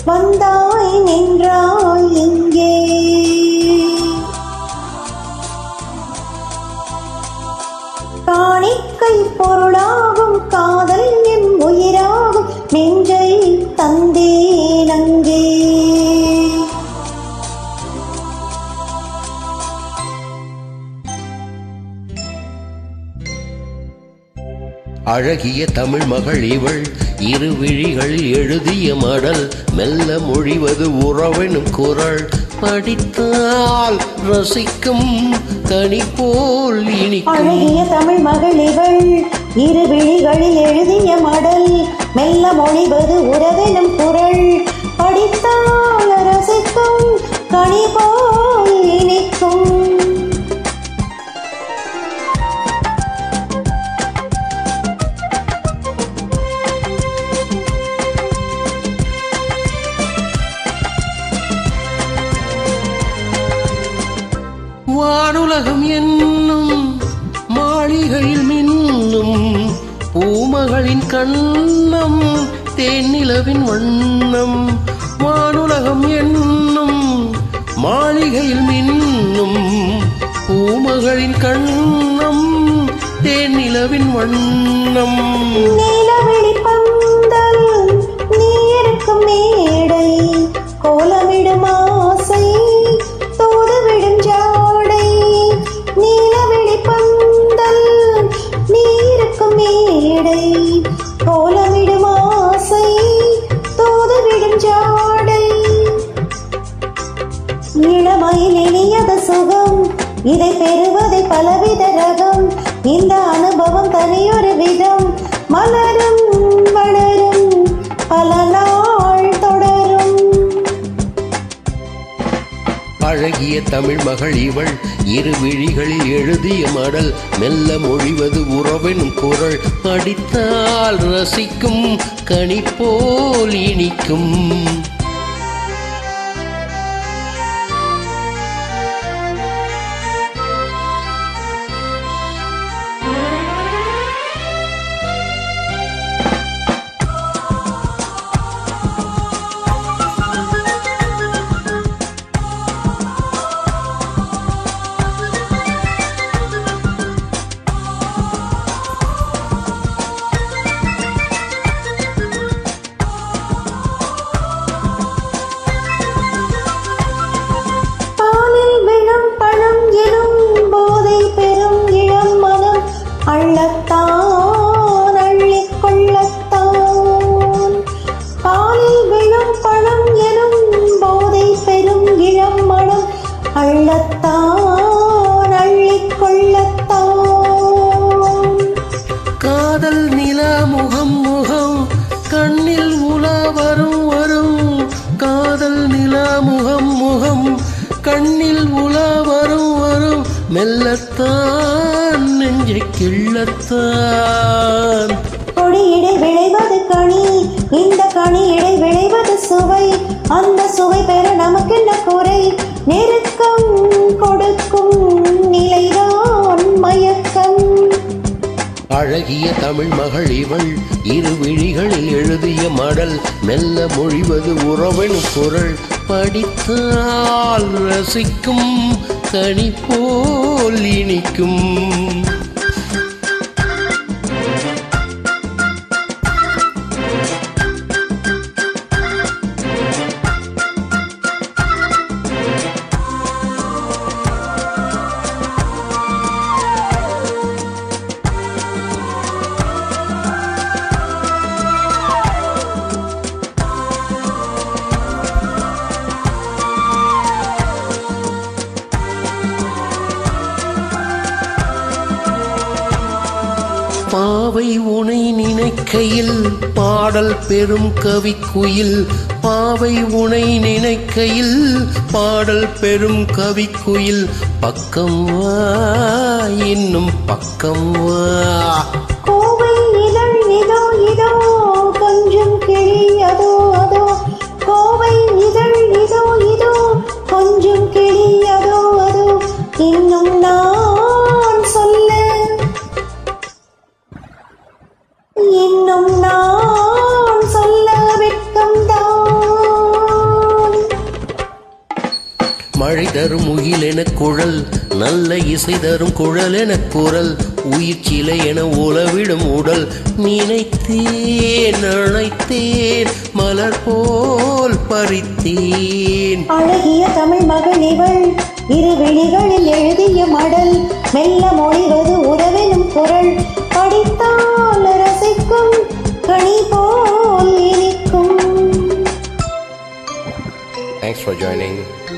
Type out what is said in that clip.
வந்தாய் நின்றாய் இங்கே காணிக்கை பொருளாகும் காதல் என் உயிராகும் நெஞ்சை தந்தேன் அங்கே அழகிய தமிழ் மகள் இவள் இரு விழிகளில் எழுதிய மடல் மெல்ல மொழிவது உறவெனும் குரல் படித்தால் ரசிக்கும் கனி போல் இனிக்கும் அழகிய தமிழ் மகள் இவள் இரு விழிகளில் எழுதிய மடல் மெல்ல மொழிவது உறவெனும் குரல் படித்தால் ரசிக்கும் கனி போல் இனிக்கும் வானுலகம் என்னும் மாளிகையில் மின்னும் பூமகளின் கண்ணம் தேனிலவின் வண்ணம் வானுலகம் என்னும் மாளிகையில் மின்னும் பூமகளின் கண்ணம் தேனிலவின் வண்ணம் நீலவெளி பந்தல் நீ இருக்கும் மேடை கோலமிடும் ஆசை தூதுவிடும் ஜாடை நீலவெளி பந்தல் நீ இருக்கும் மேடை கோலமிடும் ஆசை தூதுவிடும் ஜாடை இளமையில் இனியத சுகம் இதை பெறுவதை பலவித ரகம் இந்த அனுபவம் தனியொரு விதம் மலரும் வளரும் பல நாள் தொடரும் அழகிய தமிழ் மகள் இவள் இரு விழிகளில் எழுதிய மடல் மெல்ல மொழிவது உறவெனும் குரல் படித்தால் ரசிக்கும் கனி போல் இனிக்கும் பாலில் விழும் பழம் எனும் போதை பெறும் இளம் மனம் அள்ளத்தான் அள்ளிக் கொள்ளத்தான் பாலில் விழும் பழம் எனும் போதை பெறும் இளம் மனம் அள்ளத்தான் அள்ளிக் கொள்ளத்தான் காதல் நிலா முகம் முகம் கண்ணில் உலா வரும் வரும் காதல் நிலா முகம் முகம் கண்ணில் உலா வரும் வரும் மெல்லத்தான் நெஞ்சை கிள்ளத்தான் கொடியிடை விளைவது கனி இந்த கனியிடை விளைவது சுவை அந்த சுவை பெற நமக்கென்ன குறை நெருக்கம் கொடுக்கும் நிலைதான் மயக்கம் அழகிய தமிழ் மகள் இவள் இரு விழிகளில் எழுதிய மடல் மெல்ல மொழிவது உறவெனு குரல் படித்தால் ரசிக்கும் கனி போல் இனிக்கும் பாவை உனை நினைக்கையில் பாடல் பெரும் கவிக்குயில் பாவை உனை நினைக்கையில் பாடல் பெரும் கவிக்குயில் பக்கம் வா இன்னும் பக்கம் வா கோவை இதழ் இதோ இதோ கொஞ்சம் கிளி அதோ அதோ கோவை இதழ் இதோ இதோ கொஞ்சம் கிளி அதோ அதோ இன்னும் நான் சொல்ல இன்னும் நான் சொல்ல வெட்கம்தான் தரும் முகில் என குழல் நல்ல இசை தரும் குழல் என குரல் உயிர் சிலை என உலவிடும் உடல் நினைத்தேன் அழைத்தேன் மலர் போல் பறித்தேன் அழகிய தமிழ் மகள் இவள் இரு விழிகளில் எழுதிய மடல் மெல்ல மொழிவது உறவெனும் குரல் படித்தால் ரசிக்கும் கனி போல் இனிக்கும் Thanks for joining.